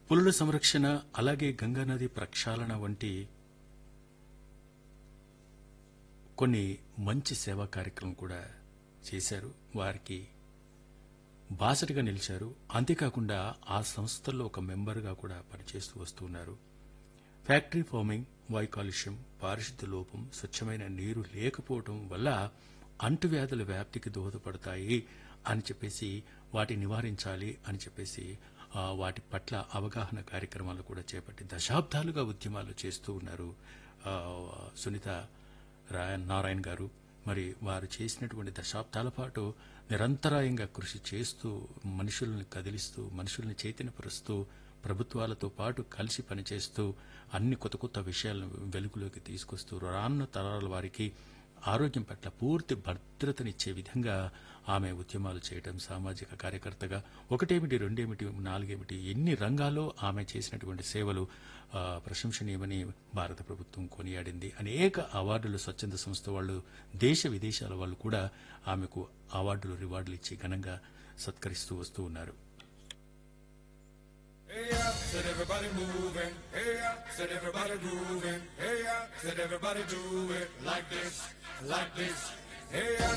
పులుల సంరక్షణ అలాగే గంగానది ప్రక్షాళన వంటి కొన్ని మంచి సేవా కార్యక్రమం కూడా చేశారు వారికి బాసటగా నిలిచారు అంతేకాకుండా ఆ సంస్థల్లో ఒక మెంబర్గా కూడా పనిచేస్తూ వస్తున్నారు ఫ్యాక్టరీ ఫార్మింగ్ వాయు కాలుష్యం పారిశుద్ధ్య లోపం స్వచ్ఛమైన నీరు లేకపోవడం వల్ల అంటువ్యాధుల వ్యాప్తికి దోహదపడతాయి అని చెప్పేసి వాటి నివారించాలి అని చెప్పేసి ఆ, వాటి పట్ల అవగాహన కార్యక్రమాలు కూడా చేపట్టి దశాబ్దాలుగా ఉద్యమాలు చేస్తూ ఉన్నారు ఆ, సునీత రాయన్ నారాయణ గారు మరి వారు చేసినటువంటి దశాబ్దాల పాటు నిరంతరాయంగా కృషి చేస్తూ మనుషుల్ని కదిలిస్తూ మనుషుల్ని చైతన్యపరుస్తూ ప్రభుత్వాలతో పాటు కలిసి పనిచేస్తూ అన్ని కొత్త కొత్త విషయాలను వెలుగులోకి తీసుకొస్తూ రానున్న తరాల వారికి ఆరోగ్యం పట్ల పూర్తి భద్రతనిచ్చే విధంగా ఆమె ఉద్యమాలు చేయటం సామాజిక కార్యకర్తగా ఒకటేమిటి రెండేమిటి నాలుగేమిటి ఎన్ని రంగాల్లో ఆమె చేసినటువంటి సేవలు ఆ, ప్రశంసనీయమని భారత ప్రభుత్వం కొనియాడింది అనేక అవార్డులు స్వచ్ఛంద సంస్థ వాళ్ళు దేశ విదేశాల వాళ్ళు కూడా ఆమెకు అవార్డులు రివార్డులు ఇచ్చి ఘనంగా సత్కరిస్తూ వస్తూ ఉన్నారు Hey yeah, said everybody moving. Hey yeah, said everybody grooving. Hey yeah, said everybody do it like this, like this. Hey yeah,